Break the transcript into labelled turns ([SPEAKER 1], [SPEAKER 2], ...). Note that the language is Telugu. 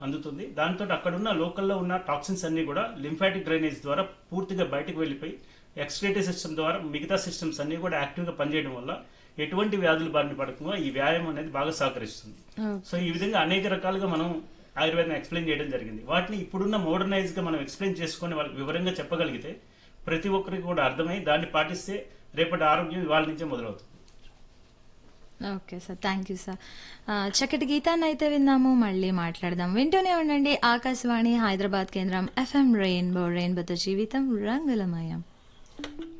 [SPEAKER 1] అందుతుంది దాంతో అక్కడున్న లోకల్లో ఉన్న టాక్సిన్స్ అన్ని కూడా లింఫాటిక్ డ్రైనేజ్ ద్వారా పూర్తిగా బయటకు వెళ్ళిపోయి ఎక్స్క్రేటివ్ సిస్టమ్ ద్వారా మిగతా సిస్టమ్స్ అన్ని కూడా యాక్టివ్గా పనిచేయడం వల్ల ఎటువంటి వ్యాధులు బారిన పడకుండా ఈ వ్యాయామం అనేది బాగా సహకరిస్తుంది సో ఈ విధంగా అనేక రకాలుగా మనం ఆయుర్వేదం ఎక్స్ప్లెయిన్ చేయడం జరిగింది వాటిని ఇప్పుడున్న మోడర్నైజ్ గా మనం ఎక్స్ప్లెయిన్ చేసుకొని వాళ్ళకి వివరంగా చెప్పగలిగితే ప్రతి ఒక్కరికి కూడా అర్థమై దాన్ని పాటిస్తే రేపటి ఆరోగ్యం వాళ్ళ నుంచే మొదలవుతుంది
[SPEAKER 2] okay sir thank you sir ఆ, చక్కటి గీతాన్ని అయితే విందాము మళ్ళీ మాట్లాడదాం వింటూనే ఉండండి ఆకాశవాణి హైదరాబాద్ కేంద్రం ఎఫ్ఎం రెయిన్బో రెయిన్బోతో జీవితం రంగులమయం